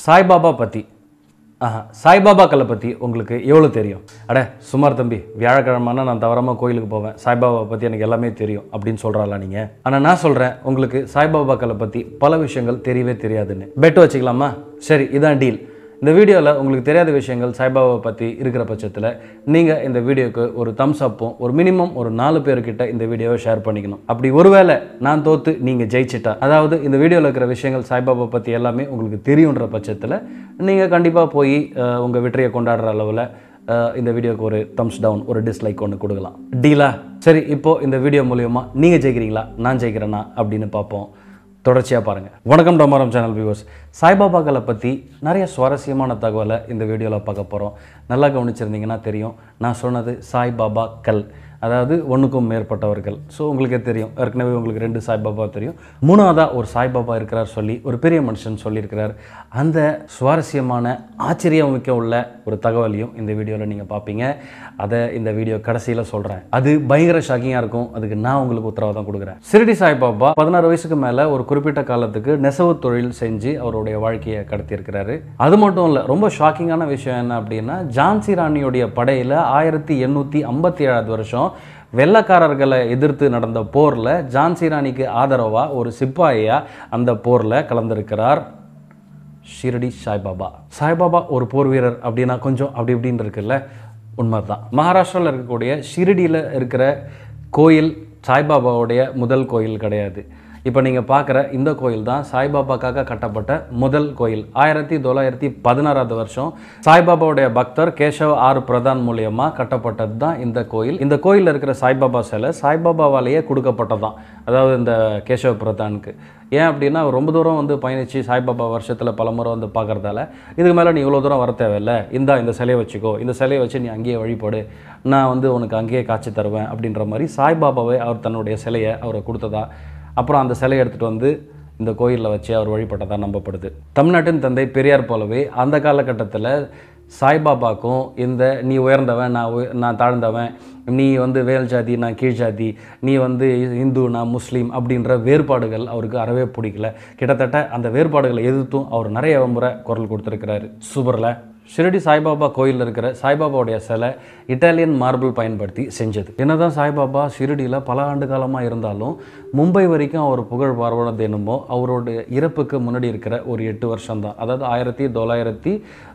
சாய்பாபா பற்றி ஆஹா சாய்பாபாக்களை பற்றி உங்களுக்கு எவ்வளோ தெரியும் அட சுமார் தம்பி வியாழக்கிழமைனா நான் தவறாமல் கோயிலுக்கு போவேன் சாய்பாபா பற்றி எனக்கு எல்லாமே தெரியும் அப்படின்னு சொல்கிறாளா நீங்கள் ஆனால் நான் சொல்கிறேன் உங்களுக்கு சாய்பாபாக்களை பற்றி பல விஷயங்கள் தெரியவே தெரியாதுன்னு பெட் வச்சுக்கலாமா சரி இதான் டீல் இந்த வீடியோவில் உங்களுக்கு தெரியாத விஷயங்கள் சாய்பாபா பற்றி இருக்கிற பட்சத்தில் நீங்கள் இந்த வீடியோக்கு ஒரு தம்ஸ் அப்பும் ஒரு மினிமம் ஒரு நாலு பேர்கிட்ட இந்த வீடியோவை ஷேர் பண்ணிக்கணும் அப்படி ஒருவேளை நான் தோத்து நீங்கள் ஜெயிச்சிட்டா அதாவது இந்த வீடியோவில் இருக்கிற விஷயங்கள் சாய்பாபா பற்றி எல்லாமே உங்களுக்கு தெரியுன்ற பட்சத்தில் நீங்கள் கண்டிப்பாக போய் உங்கள் வெற்றியை கொண்டாடுற அளவில் இந்த வீடியோக்கு ஒரு தம்ஸ் டவுன் ஒரு டிஸ்லைக் ஒன்று கொடுக்கலாம் டீலா சரி இப்போது இந்த வீடியோ மூலியமா நீங்கள் ஜெயிக்கிறீங்களா நான் ஜெயிக்கிறேனா அப்படின்னு பார்ப்போம் தொடர்ச்சியாக பாருங்கள் வணக்கம் டொமாரம் சேனல் வியூவர்ஸ் சாய்பாபாக்களை பற்றி நிறைய சுவாரஸ்யமான தகவலை இந்த வீடியோவில் பார்க்க போகிறோம் நல்லா கவனிச்சிருந்தீங்கன்னா தெரியும் நான் சொன்னது சாய்பாபா கல் அதாவது ஒன்றுக்கும் மேற்பட்டவர்கள் ஸோ உங்களுக்கே தெரியும் ஏற்கனவே உங்களுக்கு ரெண்டு சாய்பாபா தெரியும் மூணாவதாக ஒரு சாய்பாபா இருக்கிறார் சொல்லி ஒரு பெரிய மனுஷன் சொல்லியிருக்கிறார் அந்த சுவாரஸ்யமான ஆச்சரியம் மிக்க உள்ள ஒரு தகவலையும் இந்த வீடியோவில் நீங்கள் பார்ப்பீங்க அதை இந்த வீடியோ கடைசியில் சொல்கிறேன் அது பயங்கர ஷாக்கிங்காக இருக்கும் அதுக்கு நான் உங்களுக்கு உத்தரவாதம் கொடுக்குறேன் சிறுடி சாய்பாபா பதினாறு வயசுக்கு மேலே ஒரு குறிப்பிட்ட காலத்துக்கு நெசவு தொழில் செஞ்சு அவருடைய வாழ்க்கையை கடத்தியிருக்கிறாரு அது மட்டும் இல்லை ரொம்ப ஷாக்கிங்கான விஷயம் என்ன அப்படின்னா ஜான்சி ராணியுடைய படையில் ஆயிரத்தி எண்ணூற்றி ஐம்பத்தி ஏழாவது வருஷம் வெள்ளக்காரர்களை எதிர்த்து நடந்த போரில் ஜான்சி ராணிக்கு ஆதரவாக ஒரு சிப்பாயியாக அந்த போரில் கலந்திருக்கிறார் ஷிரடி சாய்பாபா சாய்பாபா ஒரு போர் வீரர் அப்படின்னா கொஞ்சம் அப்படி இப்படின்னு இருக்குல்ல உண்மைதான் மகாராஷ்டிராவில் இருக்கக்கூடிய ஷிரடியில் இருக்கிற கோயில் சாய்பாபாவுடைய முதல் கோயில் கிடையாது இப்போ நீங்கள் பார்க்குற இந்த கோயில் தான் சாய்பாபாக்காக கட்டப்பட்ட முதல் கோயில் ஆயிரத்தி தொள்ளாயிரத்தி பதினாறாவது வருஷம் சாய்பாபாவுடைய பக்தர் கேசவ் ஆர் பிரதான் மூலியமாக கட்டப்பட்டது தான் இந்த கோயில் இந்த கோயிலில் இருக்கிற சாய்பாபா சிலை சாய்பாபாவாலேயே கொடுக்கப்பட்டதான் அதாவது இந்த கேசவ பிரதானுக்கு ஏன் அப்படின்னா அவர் ரொம்ப தூரம் வந்து பயணித்து சாய்பாபா வருஷத்தில் பல முறை வந்து பார்க்குறதால இதுக்கு மேலே நீ இவ்வளோ தூரம் வர தேவையில்ல இந்தா இந்த சிலையை வச்சுக்கோ இந்த சிலையை வச்சு நீ அங்கேயே வழிபாடு நான் வந்து உனக்கு அங்கேயே காட்சி தருவேன் அப்படின்ற மாதிரி சாய்பாபாவை அவர் தன்னுடைய சிலையை அவரை கொடுத்ததா அப்புறம் அந்த சிலையை எடுத்துகிட்டு வந்து இந்த கோயிலில் வச்சு அவர் வழிபட்டதாக நம்பப்படுது தமிழ்நாட்டின் தந்தை பெரியார் போலவே அந்த காலகட்டத்தில் சாய்பாபாக்கும் இந்த நீ உயர்ந்தவன் நான் உய- நான் தாழ்ந்தவன் நீ வந்து வேல் ஜாதி நான் கீழ் ஜாதி நீ வந்து இந்து நான் முஸ்லீம் அப்படின்ற வேறுபாடுகள் அவருக்கு அறவே பிடிக்கல கிட்டத்தட்ட அந்த வேறுபாடுகளை எதிர்த்தும் அவர் நிறைய முறை குரல் கொடுத்துருக்கிறாரு சூப்பரில் ஷிரடி சாய்பாபா கோயிலில் இருக்கிற சாய்பாபாவுடைய சிலை இட்டாலியன் மார்பிள் பயன்படுத்தி செஞ்சது என்னதான் சாய்பாபா ஷிரடியில் பல ஆண்டு காலமாக இருந்தாலும் மும்பை வரைக்கும் அவர் புகழ் பார்வனது என்னமோ அவருடைய இறப்புக்கு முன்னாடி இருக்கிற ஒரு எட்டு வருஷம் தான் அதாவது ஆயிரத்தி தொள்ளாயிரத்தி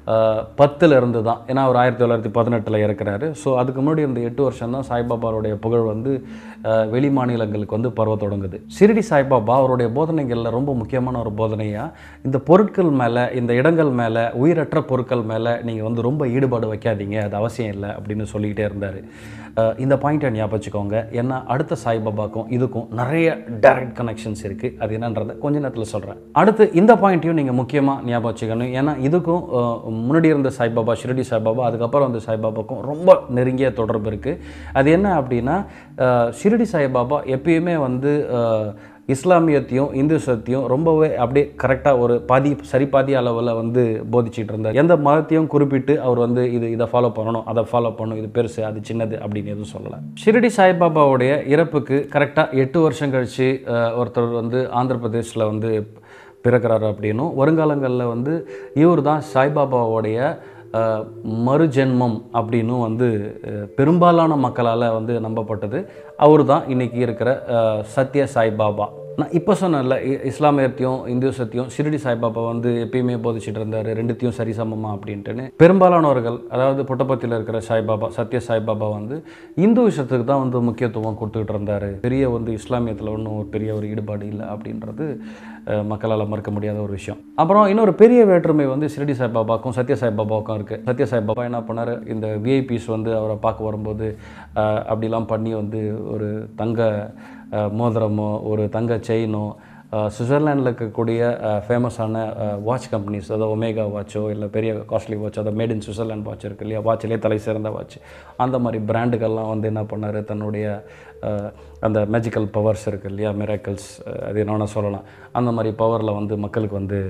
பத்தில் இருந்து தான் ஏன்னா அவர் ஆயிரத்தி தொள்ளாயிரத்தி பதினெட்டில் இறக்குறாரு ஸோ அதுக்கு முன்னாடி இருந்த எட்டு வருஷம் தான் சாய்பாபாவுடைய புகழ் வந்து அஹ், வெளி மாநிலங்களுக்கு வந்து பரவ தொடங்குது ஷிரடி சாய்பாபா அவருடைய போதனைகளில் ரொம்ப முக்கியமான ஒரு போதனையாக இந்த பொருட்கள் மேலே இந்த இடங்கள் மேலே உயிரற்ற பொருட்கள் மேலே நீங்கள் வந்து ரொம்ப ஈடுபாடு வைக்காதீங்க அது அவசியம் இல்லை அப்படின்னு சொல்லிக்கிட்டே இருந்தார் இந்த பாயிண்ட்டை ஞாபகம் வச்சுக்கோங்க ஏன்னா அடுத்த சாய்பாபாக்கும் இதுக்கும் நிறைய டைரக்ட் கனெக்ஷன்ஸ் இருக்குது அது என்னன்றதை கொஞ்ச நேரத்தில் சொல்கிறேன் அடுத்து இந்த பாயிண்ட்டையும் நீங்கள் முக்கியமாக ஞாபகம் வச்சுக்கணும் ஏன்னா இதுக்கும் அஹ், முன்னாடி இருந்த சாய்பாபா ஷிரடி சாய்பாபா அதுக்கப்புறம் வந்து சாய்பாபாக்கும் ரொம்ப நெருங்கிய தொடர்பு இருக்குது அது என்ன அப்படின்னா அஹ், ஷிரடி சாய்பாபா எப்பயுமே வந்து அஹ், இஸ்லாமியத்தையும் இந்துசத்தையும் ரொம்பவே அப்படியே கரெக்டாக ஒரு பாதி சரி பாதி அளவில் வந்து போதிச்சிட்டு இருந்தார் எந்த மதத்தையும் குறிப்பிட்டு அவர் வந்து இது இதை ஃபாலோ பண்ணணும் அதை ஃபாலோ பண்ணணும் இது பெருசு அது சின்னது அப்படின்னு எதுவும் சொல்லலை ஷிரடி சாய்பாபாவுடைய இறப்புக்கு கரெக்டாக எட்டு வருஷம் கழித்து அஹ், ஒருத்தர் வந்து ஆந்திர பிரதேஷில் வந்து பிறக்கிறாரு அப்படின்னும் வருங்காலங்களில் வந்து இவர் தான் சாய்பாபாவுடைய அஹ், மறுஜென்மம் அப்படின்னும் வந்து அஹ், பெரும்பாலான மக்களால் வந்து நம்பப்பட்டது அவர் தான் இன்றைக்கி இருக்கிற அஹ், சத்ய சாய்பாபா நான் இப்போ சொன்னேன்ல இ- இஸ்லாமியத்தையும் இந்துசத்தையும் ஷிரடி சாய்பாபா வந்து எப்பயுமே போதிச்சிட்டு இருந்தார் ரெண்டுத்தையும் சரிசமமா அப்படின்ட்டுன்னு பெரும்பாலானவர்கள் அதாவது புட்டபர்த்தியில் இருக்கிற சாய்பாபா சத்ய சாய்பாபா வந்து இந்து விஷயத்துக்கு தான் வந்து முக்கியத்துவம் கொடுத்துக்கிட்டு இருந்தார் பெரிய வந்து இஸ்லாமியத்தில் ஒன்றும் ஒரு பெரிய ஒரு ஈடுபாடு இல்லை அப்படின்றது அஹ், மக்களால் மறுக்க முடியாத ஒரு விஷயம் அப்புறம் இன்னொரு பெரிய வேற்றுமை வந்து ஷிரடி சாய்பாபாக்கும் சத்ய சாய்பாபாவுக்கும் இருக்குது சத்ய சாய்பாபா என்ன பண்ணார் இந்த விஐபிஸ் வந்து அவரை பார்க்க வரும்போது அஹ், அப்படிலாம் பண்ணி வந்து ஒரு தங்க அஹ், மோதிரமோ ஒரு தங்க செயினோ சுவிட்சர்லாண்டில் இருக்கக்கூடிய ஃபேமஸான வாட்ச் கம்பெனிஸ் அதாவது ஒமேகா வாட்சோ இல்லை பெரிய காஸ்ட்லி வாட்ச் அதாவது மேட் இன் சுவிட்சர்லாண்ட் வாட்ச் இருக்கு இல்லையா வாட்சிலே தலை சிறந்த வாட்ச் அந்த மாதிரி பிராண்டுகள்லாம் வந்து என்ன பண்ணார் தன்னுடைய அஹ், அந்த மேஜிக்கல் பவர்ஸ் இருக்கு இல்லையா மிராக்கிள்ஸ் அது என்ன வேணால் சொல்லலாம் அந்த மாதிரி பவரில் வந்து மக்களுக்கு வந்து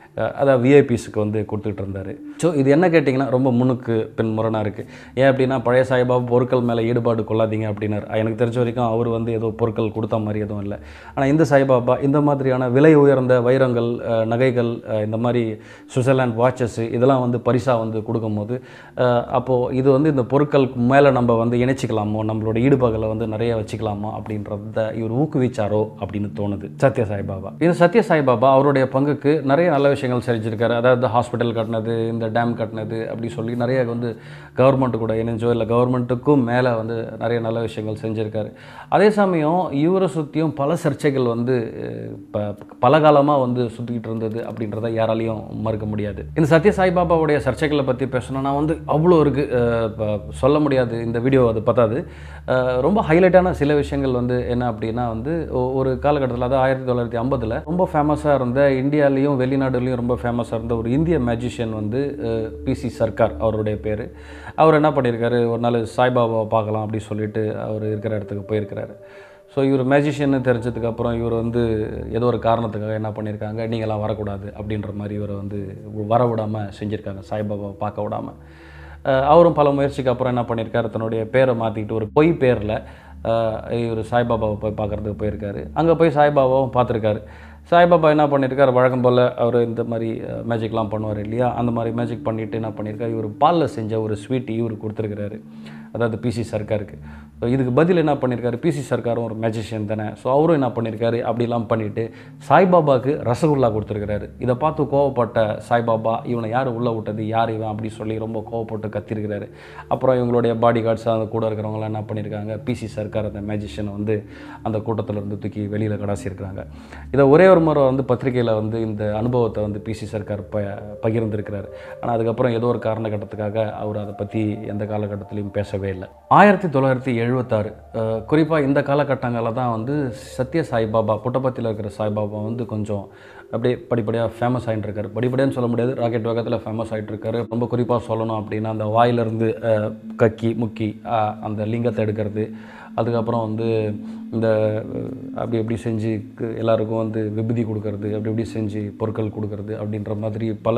அஹ், அதாவது விஐபிஸுக்கு வந்து கொடுத்துட்டு இருந்தார் ஸோ இது என்ன கேட்டிங்கன்னா ரொம்ப முன்னுக்கு பின் முரணாக இருக்குது ஏன் அப்படின்னா பழைய சாய்பாபா பொருட்கள் மேலே ஈடுபாடு கொள்ளாதீங்க அப்படின்னாரு எனக்கு தெரிஞ்ச வரைக்கும் அவர் வந்து ஏதோ பொருட்கள் கொடுத்த மாதிரி எதுவும் இல்லை ஆனால் இந்த சாய்பாபா இந்த மாதிரியான விலை உயர்ந்த வைரங்கள் அஹ், நகைகள் அஹ், இந்த மாதிரி சுவிட்சர்லாண்ட் வாட்சஸ் இதெல்லாம் வந்து பரிசாக வந்து கொடுக்கும்போது அஹ், அப்போது இது வந்து இந்த பொருட்களுக்கு மேலே நம்ம வந்து இணைச்சிக்கலாமோ நம்மளோட ஈடுபாடுகளை வந்து நிறைய வச்சுக்கலாமா அப்படின்றத இவர் ஊக்குவிச்சாரோ அப்படின்னு தோணுது சத்ய சாய்பாபா இந்த சத்ய சாய்பாபா அவருடைய பங்குக்கு நிறைய நல்ல விஷயங்கள் செஞ்சிருக்காரு அதாவது ஹாஸ்பிட்டல் கட்டினது இந்த டேம் கட்டினது அப்படி சொல்லி நிறைய வந்து கவர்மெண்ட் கூட இணைஞ்சோ இல்லை கவர்மெண்ட்டுக்கும் மேலே வந்து நிறைய நல்ல விஷயங்கள் செஞ்சுருக்காரு அதே சமயம் இவரை சுற்றியும் பல சர்ச்சைகள் வந்து அஹ், ப பல காலமாக வந்து சுற்றிக்கிட்டு இருந்தது அப்படின்றத யாராலையும் மறுக்க முடியாது இந்த சத்ய சாய்பாபாவுடைய சர்ச்சைகளை பற்றி பேசணும்னா வந்து அவ்வளோ இருக்குது சொல்ல முடியாது இந்த வீடியோ அது பத்தாது அஹ், ரொம்ப ஹைலைட்டான சில விஷயங்கள் வந்து என்ன அப்படின்னா வந்து ஒ- ஒரு காலகட்டத்தில் அதாவது ஆயிரத்தி தொள்ளாயிரத்தி ஐம்பதில் ரொம்ப ஃபேமஸாக இருந்த இந்தியாலேயும் வெளிநாடுலேயும் ரொம்ப ஃபேமஸாக இருந்த ஒரு இந்திய மேஜிஷியன் வந்து பிசி சர்க்கார் அவருடைய பேர் அவர் என்ன பண்ணியிருக்காரு ஒரு நாள் சாய்பாபாவை பார்க்கலாம் அப்படின்னு சொல்லிட்டு அவர் இருக்கிற இடத்துக்கு போயிருக்கிறாரு ஸோ இவர் மேஜிஷியன்னு தெரிஞ்சதுக்கு அப்புறம் இவர் வந்து ஏதோ ஒரு காரணத்துக்காக என்ன பண்ணியிருக்காங்க நீங்களாம் வரக்கூடாது அப்படின்ற மாதிரி இவரை வந்து வர விடாமல் செஞ்சுருக்காங்க சாய்பாபாவை பார்க்க விடாமல் அஹ் அவரும் பல முயற்சிக்கு அப்புறம் என்ன பண்ணியிருக்காரு தன்னுடைய பேரை மாற்றிக்கிட்டு ஒரு பொய் பேரில் இவர் சாய்பாபாவை போய் பார்க்குறதுக்கு போயிருக்காரு அங்கே போய் சாய்பாபாவும் பார்த்துருக்காரு சாய்பாபா என்ன பண்ணியிருக்காரு வழக்கம் போல் அவர் இந்த மாதிரி மேஜிக்லாம் பண்ணுவார் இல்லையா அந்த மாதிரி மேஜிக் பண்ணிவிட்டு என்ன பண்ணியிருக்காரு இவர் பாலில் செஞ்ச ஒரு ஸ்வீட் இவர் கொடுத்துருக்கிறாரு அதாவது பிசி சர்க்காருக்கு ஸோ இதுக்கு பதில் என்ன பண்ணியிருக்காரு பிசி சர்க்காரும் ஒரு மேஜிஷியன் தானே ஸோ அவரும் என்ன பண்ணியிருக்காரு அப்படிலாம் பண்ணிவிட்டு சாய்பாபாவுக்கு ரசகுல்லா கொடுத்துருக்கிறாரு இதை பார்த்து கோவப்பட்ட சாய்பாபா இவனை யார் உள்ளே விட்டது யார் இவன் அப்படி சொல்லி ரொம்ப கோவப்பட்டு கத்திருக்கிறாரு அப்புறம் இவங்களுடைய பாடி கார்ட்ஸ் அந்த கூட இருக்கிறவங்களாம் என்ன பண்ணியிருக்காங்க பிசி சர்க்கார் அந்த மேஜிஷியனை வந்து அந்த கூட்டத்தில் இருந்து தூக்கி வெளியில் கடாசியிருக்கிறாங்க இதை ஒரே ஒரு முறை வந்து பத்திரிக்கையில் வந்து இந்த அனுபவத்தை வந்து பிசி சர்க்கார் ப பகிர்ந்திருக்கிறாரு ஆனால் அதுக்கப்புறம் ஏதோ ஒரு காரணகட்டத்துக்காக அவர் அதை பற்றி எந்த காலகட்டத்திலையும் பேசவே இல்லை ஆயிரத்தி தொள்ளாயிரத்தி எழுபத்தாறு குறிப்பாக இந்த காலகட்டங்களில் தான் வந்து சத்ய சாய்பாபா புட்டபத்தியில் இருக்கிற சாய்பாபா வந்து கொஞ்சம் அப்படியே படிப்படியாக ஃபேமஸ் ஆகிட்டு இருக்காரு படிப்படியான்னு சொல்ல முடியாது ராக்கெட் வேகத்தில் ஃபேமஸ் ஆகிட்டு இருக்காரு ரொம்ப குறிப்பாக சொல்லணும் அப்படின்னா அந்த வாயிலிருந்து அஹ், கக்கி முக்கி அஹ், அந்த லிங்கத்தை எடுக்கிறது அதுக்கப்புறம் வந்து இந்த அஹ், அப்படி அப்படி செஞ்சு கு- எல்லாருக்கும் வந்து விபூதி கொடுக்கறது அப்படி இப்படி செஞ்சு பொருட்கள் கொடுக்கறது அப்படின்ற மாதிரி பல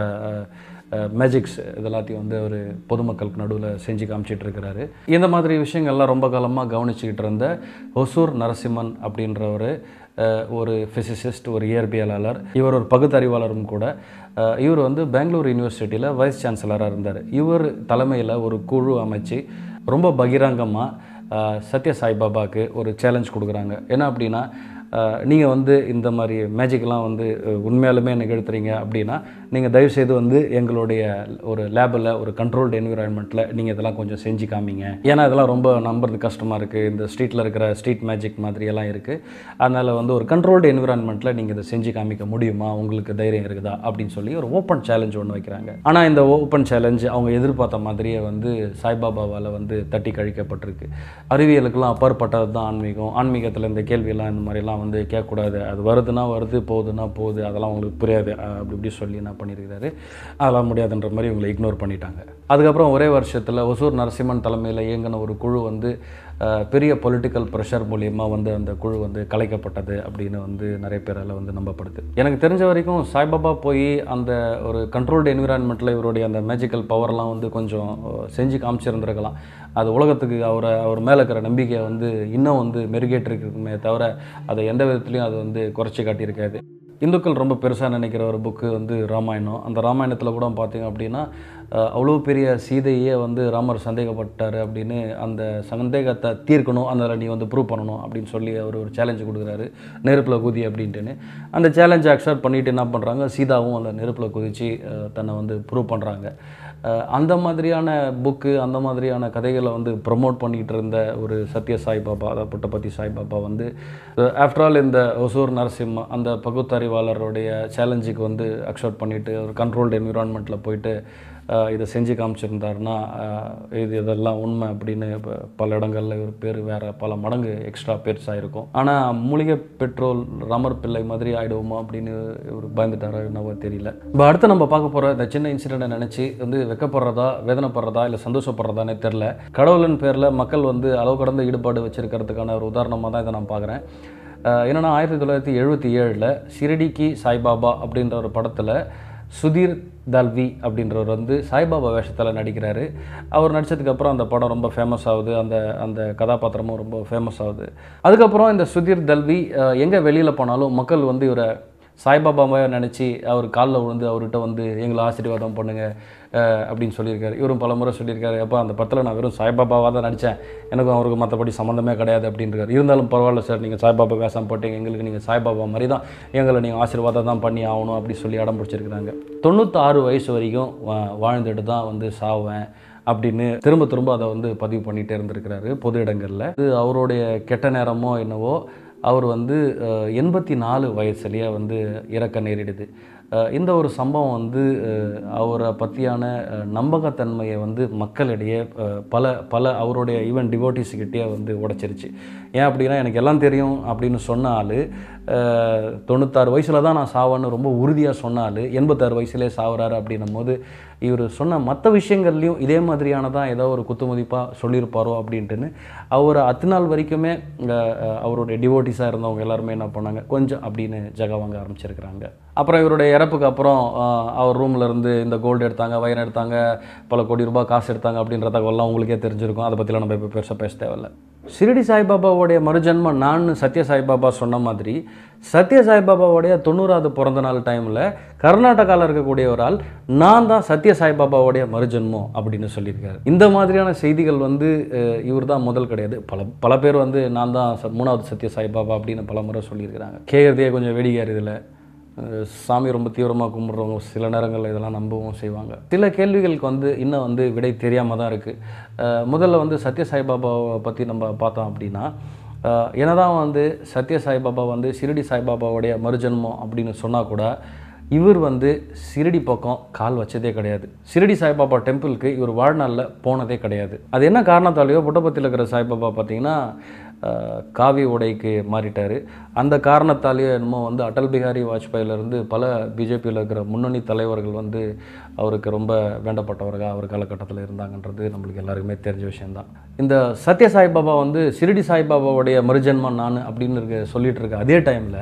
மேஜிக்ஸ் இதெல்லாத்தையும் வந்து அவர் பொதுமக்களுக்கு நடுவில் செஞ்சு காமிச்சிட்டு இருக்கிறாரு இந்த மாதிரி விஷயங்கள்லாம் ரொம்ப காலமாக கவனிச்சுக்கிட்டு இருந்த ஒசூர் நரசிம்மன் அப்படின்றவர் அஹ், ஒரு ஃபிசிசிஸ்ட் ஒரு இயற்பியலாளர் இவர் ஒரு பகுத்தறிவாளரும் கூட அஹ், இவர் வந்து பெங்களூர் யூனிவர்சிட்டியில் வைஸ் சான்சலராக இருந்தார் இவர் தலைமையில் ஒரு குழு அமைச்சு ரொம்ப பகிரங்கமாக சத்ய சாய்பாபாவுக்கு ஒரு சேலஞ்ச் கொடுக்குறாங்க என்ன அப்படின்னா நீங்கள் வந்து இந்த மாதிரி மேஜிக்லாம் வந்து அஹ், உண்மையாலுமே நிகழ்த்துறீங்க அப்படின்னா நீங்கள் தயவுசெய்து வந்து எங்களுடைய ஒரு லேபில் ஒரு கண்ட்ரோல்டு என்விரான்மெண்ட்டில் நீங்கள் இதெல்லாம் கொஞ்சம் செஞ்சு காமிங்க ஏன்னா இதெல்லாம் ரொம்ப நம்புறது கஷ்டமாக இருக்குது இந்த ஸ்ட்ரீட்டில் இருக்கிற ஸ்ட்ரீட் மேஜிக் மாதிரி எல்லாம் இருக்குது அதனால் வந்து ஒரு கண்ட்ரோல்டு என்விரான்மெண்ட்டில் நீங்கள் இதை செஞ்சு காமிக்க முடியுமா உங்களுக்கு தைரியம் இருக்குதா அப்படின்னு சொல்லி ஒரு ஓப்பன் சேலஞ்ச் ஒன்று வைக்கிறாங்க ஆனால் இந்த ஓப்பன் சேலஞ்ச் அவங்க எதிர்பார்த்த மாதிரியே வந்து சாய்பாபாவால் வந்து தட்டி கழிக்கப்பட்டிருக்கு அறிவியலுக்கெல்லாம் அப்பாற்பட்டது தான் ஆன்மீகம் ஆன்மீகத்தில் இந்த கேள்வியெல்லாம் இந்த மாதிரிலாம் வந்து கேட்கக்கூடாது அது வருதுன்னா வருது போகுதுன்னா போகுது அதெல்லாம் உங்களுக்கு புரியாது அஹ் அப்படி இப்படி சொல்லி என்ன பண்ணியிருக்கிறாரு அதெல்லாம் முடியாதுன்ற மாதிரி இவங்களை இக்னோர் பண்ணிட்டாங்க அதுக்கப்புறம் ஒரே வருஷத்தில் ஒசூர் நரசிம்மன் தலைமையில் இயங்கின ஒரு குழு வந்து அஹ், பெரிய பொலிட்டிக்கல் ப்ரெஷர் மூலியமாக வந்து அந்த குழு வந்து கலைக்கப்பட்டது அப்படின்னு வந்து நிறைய பேரால் வந்து நம்பப்படுது எனக்கு தெரிஞ்ச வரைக்கும் சாய்பாபா போய் அந்த ஒரு கண்ட்ரோல்டு என்விரான்மெண்ட்டில் இவருடைய அந்த மேஜிக்கல் பவர்லாம் வந்து கொஞ்சம் அஹ், செஞ்சு காமிச்சிருந்திருக்கலாம் அது உலகத்துக்கு அவரை அவர் மேலே இருக்கிற நம்பிக்கையை வந்து இன்னும் வந்து மெருகேற்றிருக்குமே தவிர அதை எந்த விதத்துலையும் அது வந்து குறைச்சி காட்டியிருக்காது இந்துக்கள் ரொம்ப பெருசாக நினைக்கிற ஒரு புக்கு வந்து ராமாயணம் அந்த ராமாயணத்தில் கூட பார்த்தீங்க அப்படின்னா அஹ், அவ்வளோ பெரிய சீதையே வந்து ராமர் சந்தேகப்பட்டார் அப்படின்னு அந்த சந்தேகத்தை தீர்க்கணும் அதில் நீ வந்து ப்ரூவ் பண்ணணும் அப்படின்னு சொல்லி அவர் ஒரு சேலஞ்சு கொடுக்குறாரு நெருப்பில் குதி அப்படின்ட்டுன்னு அந்த சேலஞ்சை அக்செப்ட் பண்ணிட்டு என்ன பண்ணுறாங்க சீதாவும் அந்த நெருப்பில் குதித்து அஹ், தன்னை வந்து ப்ரூவ் பண்ணுறாங்க அந்த மாதிரியான புக்கு அந்த மாதிரியான கதைகளை வந்து ப்ரமோட் பண்ணிக்கிட்டு இருந்த ஒரு சத்ய சாய்பாபா அதாவது புட்டபத்தி சாய்பாபா வந்து ஆஃப்டர் ஆல் இந்த ஒசூர் நரசிம்ம அந்த பகுத்தறிவாளருடைய சேலஞ்சுக்கு வந்து அக்செப்ட் பண்ணிவிட்டு ஒரு கண்ட்ரோல்டு என்விரான்மெண்ட்டில் போயிட்டு அஹ், இதை செஞ்சு காமிச்சிருந்தாருன்னா அஹ், இது இதெல்லாம் உண்மை அப்படின்னு ப- பல இடங்களில் இவர் பேர் வேறு பல மடங்கு எக்ஸ்ட்ரா பெருசாக இருக்கும் ஆனால் மூலிகை பெட்ரோல் ராமர் பிள்ளை மாதிரி ஆகிடுவோமா அப்படின்னு இவர் பயந்துட்டாரோ என்னவோ தெரியல இப்போ அடுத்து நம்ம பார்க்க போகிற இந்த சின்ன இன்சிடெண்ட்டை நினச்சி வந்து வெக்கப்படுறதா வேதனைப்படுறதா இல்லை சந்தோஷப்படுறதானே தெரில கடவுளின் பேரில் மக்கள் வந்து அளவு கடந்த ஈடுபாடு வச்சிருக்கிறதுக்கான ஒரு உதாரணமாக தான் இதை நான் பார்க்குறேன் அஹ் என்னன்னா ஆயிரத்தி தொள்ளாயிரத்தி எழுபத்தி ஏழில் ஷிரடிக்கு சாய்பாபா அப்படின்ற ஒரு படத்தில் சுதீர் தல்வி அப்படின்றவர் வந்து சாய்பாபா வேஷத்தில் நடிக்கிறாரு அவர் நடித்ததுக்கு அப்புறம் அந்த படம் ரொம்ப ஃபேமஸ் ஆகுது அந்த அந்த கதாபாத்திரமும் ரொம்ப ஃபேமஸ் ஆகுது அதுக்கப்புறம் இந்த சுதீர் தல்வி எங்கே வெளியில் போனாலும் மக்கள் வந்து இவரை சாய்பாபாவை நினச்சி அவர் காலில் விழுந்து அவர்கிட்ட வந்து எங்களை ஆசீர்வாதம் பண்ணுங்க அஹ், அப்படின்னு சொல்லியிருக்காரு இவரும் பல முறை சொல்லியிருக்காரு அப்போ அந்த படத்தில் நான் வெறும் சாய்பாபாவாக தான் நடித்தேன் எனக்கும் அவருக்கு மற்றபடி சம்மந்தமே கிடையாது அப்படின்றாரு இருந்தாலும் பரவாயில்ல சார் நீங்கள் சாய்பாபா வேஷம் போட்டீங்க எங்களுக்கு நீங்கள் சாய்பாபா மாதிரி தான் எங்களை நீங்கள் ஆசீர்வாதம் தான் பண்ணி ஆகணும் அப்படி சொல்லி அடம் பிடிச்சிருக்கிறாங்க தொண்ணூத்தாறு வயசு வரைக்கும் வா- வாழ்ந்துட்டு தான் வந்து சாவேன் அப்படின்னு திரும்ப திரும்ப அதை வந்து பதிவு பண்ணிகிட்டே இருந்திருக்கிறாரு பொது இடங்களில் இது அவருடைய கெட்ட நேரமோ என்னவோ அவர் வந்து எண்பத்தி நாலு வயசுலேயே வந்து இறக்க நேரிடுது அஹ் இந்த ஒரு சம்பவம் வந்து அஹ், அவரை பற்றியான அஹ், நம்பகத்தன்மையை வந்து மக்களிடையே அஹ், பல பல அவருடைய ஈவன் டிவோட்டிஸ்கிட்டே வந்து உடைச்சிருச்சு ஏன் அப்படின்னா எனக்கு எல்லாம் தெரியும் அப்படின்னு சொன்ன ஆள் அஹ், தொண்ணூத்தாறு வயசில் தான் நான் சாவேன்னு ரொம்ப உறுதியாக சொன்ன ஆள் எண்பத்தாறு வயசுலேயே சாவுறாரு அப்படின்னும் போது இவர் சொன்ன மற்ற விஷயங்கள்லையும் இதே மாதிரியானதான் ஏதோ ஒரு குத்துமதிப்பாக சொல்லியிருப்பாரோ அப்படின்ட்டுன்னு அவர் அத்தநாள் வரைக்குமே அஹ், அஹ், அவருடைய டிவோட்டிஸாக இருந்தவங்க எல்லாருமே என்ன பண்ணாங்க கொஞ்சம் அப்படின்னு ஜக வாங்க ஆரம்பிச்சிருக்கிறாங்க அப்புறம் இவருடைய இறப்புக்கு அப்புறம் அஹ், அவர் ரூம்ல இருந்து இந்த கோல்டு எடுத்தாங்க வயன் எடுத்தாங்க பல கோடி ரூபாய் காசு எடுத்தாங்க அப்படின்ற தகவல்லாம் உங்களுக்கே தெரிஞ்சிருக்கும் அதை பற்றிலாம் நம்ம இப்போ பெருசாக பேச தேவையில்ல ஷிரடி சாய்பாபாவுடைய மறுஜன்மம் நான் சத்ய சாய்பாபா சொன்ன மாதிரி சத்ய சாய்பாபாவுடைய தொண்ணூறாவது பிறந்த நாள் டைமில் கர்நாடகாவில் இருக்கக்கூடிய ஒரு ஆள் நான் தான் சத்ய சாய்பாபாவுடைய மறுஜன்மம் அப்படின்னு சொல்லியிருக்காரு இந்த மாதிரியான செய்திகள் வந்து இவர் தான் முதல் கிடையாது பல பல பேர் வந்து நான் தான் ச- மூணாவது சத்ய சாய்பாபா அப்படின்னு பல முறை சொல்லியிருக்கிறாங்க கேட்குறதே கொஞ்சம் வேடிக்கையாக இதில் அஹ் சாமி ரொம்ப தீவிரமாக கும்பிட்றவங்க சில நேரங்களில் இதெல்லாம் நம்பவும் செய்வாங்க சில கேள்விகளுக்கு வந்து இன்னும் வந்து விடை தெரியாமல் தான் இருக்குது முதல்ல வந்து சத்ய சாய்பாபாவை பற்றி நம்ம பார்த்தோம் அப்படின்னா அஹ் என்னதான் வந்து சத்ய சாய்பாபா வந்து ஷிரடி சாய்பாபாவுடைய மறுஜன்மம் அப்படின்னு சொன்னால் கூட இவர் வந்து ஷிரடி பக்கம் கால் வச்சதே கிடையாது ஷிரடி சாய்பாபா டெம்பிளுக்கு இவர் வாழ்நாளில் போனதே கிடையாது அது என்ன காரணத்தாலேயோ புட்டபத்தில் இருக்கிற சாய்பாபா பார்த்தீங்கன்னா அஹ், காவி உடைக்கு மாறிட்டார் அந்த காரணத்தாலேயோ என்னமோ வந்து அடல் பிகாரி வாஜ்பாயிலிருந்து பல பிஜேபியில் இருக்கிற முன்னணி தலைவர்கள் வந்து அவருக்கு ரொம்ப வேண்டப்பட்டவர்கள் அவர் காலகட்டத்தில் இருந்தாங்கன்றது நம்மளுக்கு எல்லாருக்குமே தெரிஞ்ச விஷயம்தான் இந்த சத்ய சாய்பாபா வந்து ஷிரடி சாய்பாபாவுடைய மறுஜன்மம் நான் அப்படின்னு இருக்க சொல்லிட்டு இருக்க அதே டைமில்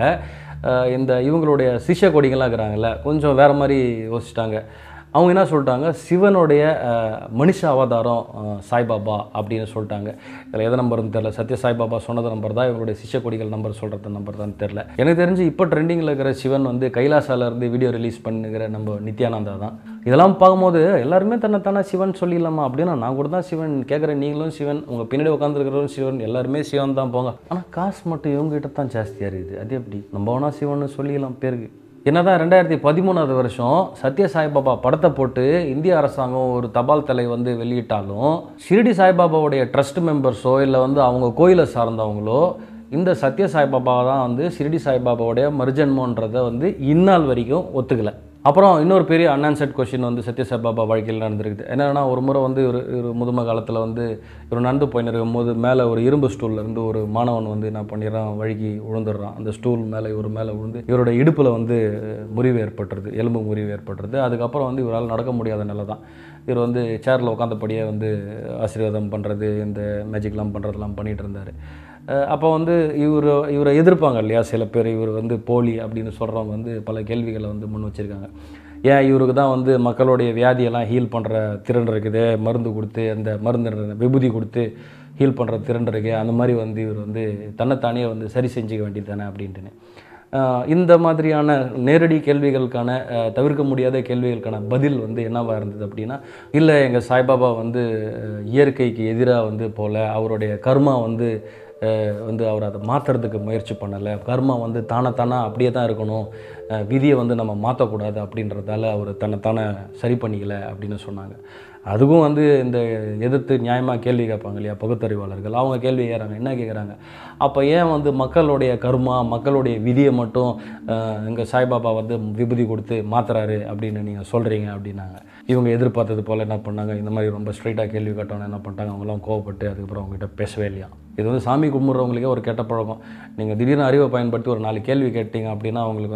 இந்த இவங்களுடைய சிஷ்ய கொடிகள்லாம் இருக்கிறாங்கல்ல கொஞ்சம் வேறு மாதிரி யோசிச்சிட்டாங்க அவங்க என்ன சொல்லிட்டாங்க சிவனுடைய அஹ், மனுஷ அவதாரம் அஹ், சாய்பாபா அப்படின்னு சொல்லிட்டாங்க இதில் எதை நம்பர்னு தெரில சத்ய சாய்பாபா சொன்னது நம்பர் தான் இவங்களுடைய சிஷ்ய கொடிகள் நம்பர் சொல்கிறது நம்பர் தான் தெரில எனக்கு தெரிஞ்சு இப்போ ட்ரெண்டிங்கில் இருக்கிற சிவன் வந்து கைலாசால இருந்து வீடியோ ரிலீஸ் பண்ணுகிற நம்ம நித்யானந்தா தான் இதெல்லாம் பார்க்கும்போது எல்லாருமே தன்னைத்தானே சிவன் சொல்லிடலாமா அப்படின்னா நான் கூட தான் சிவன் கேட்குறேன் நீங்களும் சிவன் உங்கள் பின்னாடி உட்காந்துருக்கிறவரும் சிவன் எல்லாருமே சிவன் தான் போங்க ஆனால் காசு மட்டும் இவங்ககிட்ட தான் ஜாஸ்தியாக இருக்குது அது எப்படி நம்ம வேணா சிவன் சொல்லிடலாம் பேருக்கு என்னதான் ரெண்டாயிரத்தி பதிமூணாவது வருஷம் சத்ய சாய்பாபா படத்தை போட்டு இந்திய அரசாங்கம் ஒரு தபால் தலை வந்து வெளியிட்டாலும் ஷிரடி சாய்பாபாவுடைய ட்ரஸ்ட் மெம்பர்ஸோ இல்லை வந்து அவங்க கோயிலை சார்ந்தவங்களோ இந்த சத்ய சாய்பாபா தான் வந்து ஷிரடி சாய்பாபாவுடைய மறுஜன்மன்றதை வந்து இந்நாள் வரைக்கும் ஒத்துக்கலை அப்புறம் இன்னொரு பெரிய அன்ஆன்சர்ட் கொஷின் வந்து சத்ய சாய்பாபா வாழ்க்கையில் நடந்திருக்குது என்னன்னா ஒரு முறை வந்து ஒரு ஒரு முதுமை காலத்தில் வந்து ஒரு நடந்து போயின்னு இருக்கும்போது மேலே ஒரு இரும்பு ஸ்டூல்ல இருந்து ஒரு மாணவன் வந்து என்ன பண்ணிடுறான் வழுகி விழுந்துடுறான் அந்த ஸ்டூல் மேலே இவர் மேலே விழுந்து இவரோட இடுப்பில் வந்து முறிவு ஏற்பட்டுருது எலும்பு முறிவு ஏற்பட்டுருது அதுக்கப்புறம் வந்து இவரால் நடக்க முடியாத நிலை தான் இவர் வந்து சேரில் உட்காந்தபடியே வந்து ஆசீர்வாதம் பண்ணுறது இந்த மேஜிக்லாம் பண்ணுறதெல்லாம் பண்ணிகிட்டு இருந்தார் அப்போ வந்து இவர் இவரை எதிர்ப்பாங்க இல்லையா சில பேர் இவர் வந்து போலி அப்படின்னு சொல்கிறவங்க வந்து பல கேள்விகளை வந்து முன் வச்சுருக்காங்க ஏன் இவருக்கு தான் வந்து மக்களுடைய வியாதியெல்லாம் ஹீல் பண்ணுற திறன் இருக்குது மருந்து கொடுத்து அந்த மருந்து விபூதி கொடுத்து ஹீல் பண்ணுற திறன் இருக்கு அந்த மாதிரி வந்து இவர் வந்து தன்னைத்தானே வந்து சரி செஞ்சுக்க வேண்டியது தானே அப்படின்ட்டுன்னு ஆஹ் இந்த மாதிரியான நேரடி கேள்விகளுக்கான ஆஹ் தவிர்க்க முடியாத கேள்விகளுக்கான பதில் வந்து என்னவா இருந்தது அப்படின்னா இல்லை எங்கள் சாய்பாபா வந்து ஆஹ் இயற்கைக்கு எதிராக வந்து போல அவருடைய கர்மா வந்து ஆஹ் வந்து அவர் அதை மாற்றுறதுக்கு முயற்சி பண்ணலை கர்மா வந்து தானே அப்படியே தான் இருக்கணும் ஆஹ் விதியை வந்து நம்ம மாற்றக்கூடாது அப்படின்றதால அவர் தன்னைத்தானே சரி பண்ணிக்கல அப்படின்னு சொன்னாங்க அதுக்கும் வந்து இந்த எதிர்த்து நியாயமாக கேள்வி கேட்பாங்க இல்லையா பகுத்தறிவாளர்கள் அவங்க கேள்வி கேட்குறாங்க என்ன கேட்குறாங்க அப்போ ஏன் வந்து மக்களுடைய கர்மா மக்களுடைய விதியை மட்டும் எங்கள் சாய்பாபா வந்து விபூதி கொடுத்து மாத்துறாரு அப்படின்னு நீங்கள் சொல்கிறீங்க அப்படின்னாங்க இவங்க எதிர்பார்த்தது போல் என்ன பண்ணாங்க இந்த மாதிரி ரொம்ப ஸ்ட்ரைட்டாக கேள்வி கேட்டோன்னு என்ன பண்ணிட்டாங்க அவங்களாம் கோவப்பட்டு அதுக்கப்புறம் அவங்ககிட்ட பேசவே இல்லையா இது வந்து சாமி கும்பிட்றவங்களுக்கே ஒரு கெட்ட பழக்கம் நீங்கள் திடீர்னு அறிவை பயன்படுத்தி ஒரு நாலு கேள்வி கேட்டீங்க அப்படின்னா அவங்களுக்கு வந்து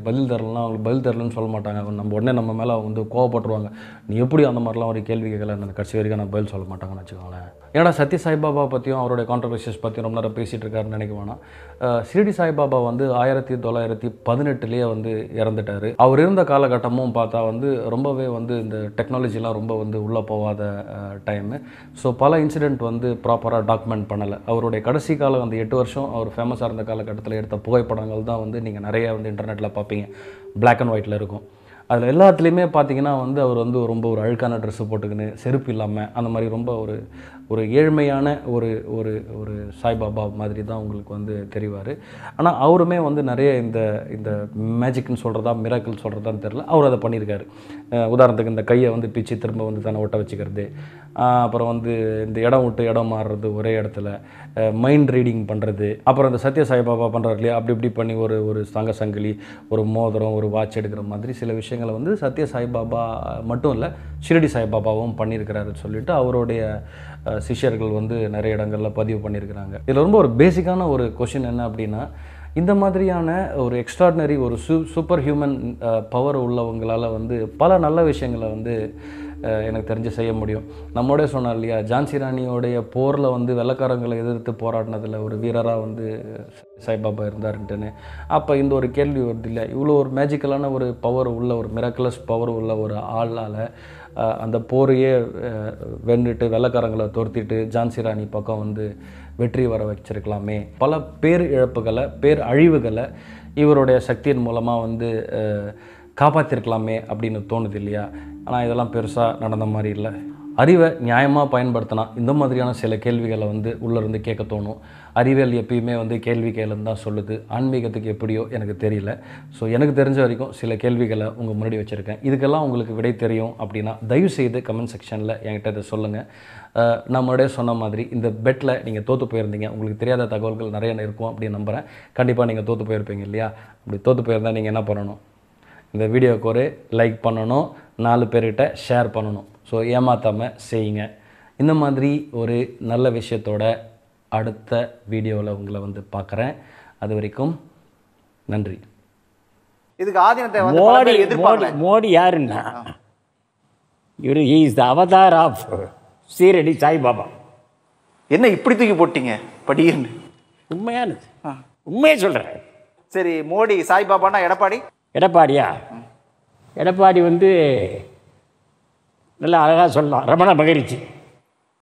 பதில் தரலன்னா அவங்களுக்கு பதில் தரலன்னு சொல்ல மாட்டாங்க அவங்க நம்ம உடனே நம்ம மேலே வந்து கோவப்பட்டுருவாங்க நீ எப்படி அந்த மாதிரிலாம் ஒரு கேள்வி கேட்கல அந்த கடைசி வரைக்கும் நான் பதில் சொல்ல மாட்டாங்கன்னு வச்சுக்கோங்களேன் ஏன்னா சத்ய சாய்பாபா பற்றியும் அவருடைய கான்ட்ரவர்சியஸ் பற்றியும் ரொம்ப நேரம் பேசிகிட்டு இருக்காருன்னு நினைக்க வேணாம் அஹ் ஷிரடி சாய்பாபா வந்து ஆயிரத்தி தொள்ளாயிரத்தி பதினெட்டுலேயே வந்து இறந்துட்டார் அவர் இருந்த காலகட்டமும் பார்த்தா வந்து ரொம்பவே வந்து இந்த டெக்னாலஜிலாம் ரொம்ப வந்து உள்ளே போகாத டைமு ஸோ பல இன்சிடெண்ட் வந்து ப்ராப்பராக டாக்குமெண்ட் பண்ணலை அவருடைய கடைசி காலம் அந்த எட்டு வருஷம் அவர் ஃபேமஸாக இருந்த காலகட்டத்தில் எடுத்த புகைப்படங்கள் தான் வந்து நீங்கள் நிறைய வந்து இன்டர்நெட்டில் பார்ப்பீங்க Black அண்ட் ஒயிட்டில் இருக்கும் அதில் எல்லாத்துலேயுமே பார்த்தீங்கன்னா வந்து அவர் வந்து ரொம்ப ஒரு அழுக்கான ட்ரெஸ்ஸு போட்டுக்கின்னு செருப்பு இல்லாமல் அந்த மாதிரி ரொம்ப ஒரு ஒரு ஏழ்மையான ஒரு ஒரு ஒரு சாய்பாபா மாதிரி தான் உங்களுக்கு வந்து தெரிவார் ஆனால் அவருமே வந்து நிறைய இந்த இந்த மேஜிக்னு சொல்கிறதா மிராக்கிள் சொல்கிறதான்னு தெரில அவர் அதை பண்ணியிருக்காரு அஹ் உதாரணத்துக்கு இந்த கையை வந்து பிச்சு திரும்ப வந்து தன்னை ஒட்ட வச்சுக்கிறது ஆஹ் அப்புறம் வந்து இந்த இடம் விட்டு இடம் மாறுறது ஒரே இடத்துல மைண்ட் ரீடிங் பண்ணுறது அப்புறம் இந்த சத்ய சாய்பாபா பண்ணுறாரு இல்லையா அப்படி இப்படி பண்ணி ஒரு ஒரு தங்க சங்கிலி ஒரு மோதிரம் ஒரு வாட்ச் எடுக்கிற மாதிரி சில விஷயங்களை வந்து சத்ய சாய்பாபா மட்டும் இல்லை ஷிரடி சாய்பாபாவும் பண்ணியிருக்கிறாருன்னு சொல்லிட்டு அவருடைய அஹ், சிஷ்யர்கள் வந்து நிறைய இடங்களில் பதிவு பண்ணியிருக்கிறாங்க இதில் ரொம்ப ஒரு பேசிக்கான ஒரு கொஷின் என்ன அப்படின்னா இந்த மாதிரியான ஒரு எக்ஸ்ட்ராடினரி ஒரு சூ சூப்பர் ஹியூமன் பவர் உள்ளவங்களால் வந்து பல நல்ல விஷயங்களை வந்து அஹ், எனக்கு தெரிஞ்சு செய்ய முடியும் நம்மளோட சொன்னார் இல்லையா ஜான்சி ராணியோடைய போரில் வந்து வெள்ளக்காரங்களை எதிர்த்து போராடினதில் ஒரு வீரராக வந்து சாய்பாபா இருந்தாருன்ட்டுன்னு அப்போ இந்த ஒரு கேள்வி வருது இல்லையா இவ்வளோ ஒரு மேஜிக்கலான ஒரு பவர் உள்ள ஒரு மிராக்குலஸ் பவர் உள்ள ஒரு ஆளால் அந்த போரையே அஹ், வென்றுட்டு வெள்ளக்காரங்களை துரத்திட்டு ஜான்சி ராணி பக்கம் வந்து வெற்றி வர வச்சிருக்கலாமே பல பேர் இழப்புகளை பேர் அழிவுகளை இவருடைய சக்தியின் மூலமாக வந்து அஹ், காப்பாற்றிருக்கலாமே அப்படின்னு தோணுது இல்லையா ஆனால் இதெல்லாம் பெருசாக நடந்த மாதிரி இல்லை அறிவை நியாயமாக பயன்படுத்தினா இந்த மாதிரியான சில கேள்விகளை வந்து உள்ளேருந்து கேட்க தோணும் அறிவியல் எப்பயுமே வந்து கேள்வி கேளுன்னு தான் சொல்லுது ஆன்மீகத்துக்கு எப்படியோ எனக்கு தெரியல ஸோ எனக்கு தெரிஞ்ச வரைக்கும் சில கேள்விகளை உங்கள் முன்னாடி வச்சுருக்கேன் இதுக்கெல்லாம் உங்களுக்கு விடை தெரியும் அப்படின்னா தயவு செய்து கமெண்ட் செக்ஷனில் என்கிட்ட இதை சொல்லுங்கள் அஹ், நான் முன்னாடியே சொன்ன மாதிரி இந்த பெட்டில் நீங்கள் தோற்று போயிருந்தீங்க உங்களுக்கு தெரியாத தகவல்கள் நிறைய இருக்கும் அப்படின்னு நம்புகிறேன் கண்டிப்பாக நீங்கள் தோற்று போயிருப்பீங்க இல்லையா அப்படி தோற்று போயிருந்தால் நீங்கள் என்ன பண்ணணும் இந்த வீடியோக்கு ஒரு லைக் பண்ணணும் நாலு பேர்கிட்ட ஷேர் பண்ணணும் ஸோ ஏமாத்தாமல் செய்யுங்க இந்த மாதிரி ஒரு நல்ல விஷயத்தோட அடுத்த வீடியோவில் உங்களை வந்து பார்க்குறேன் அது வரைக்கும் நன்றி இதுக்கு ஆதீனத்தை வந்து பல மோடி பேர் மோடி எதிர்ப்பாங்க மோடி யாருன்னா இவர் is the avatar of Shirdi Sai Baba என்ன இப்படி தூக்கி போட்டீங்க படின்னு உண்மையானது உண்மையை சொல்கிறேன் சரி மோடி சாய்பாபானா எடப்பாடி எடப்பாடியா எடப்பாடி வந்து நல்லா அழகாக சொல்லலாம் ரமண மகரிஷி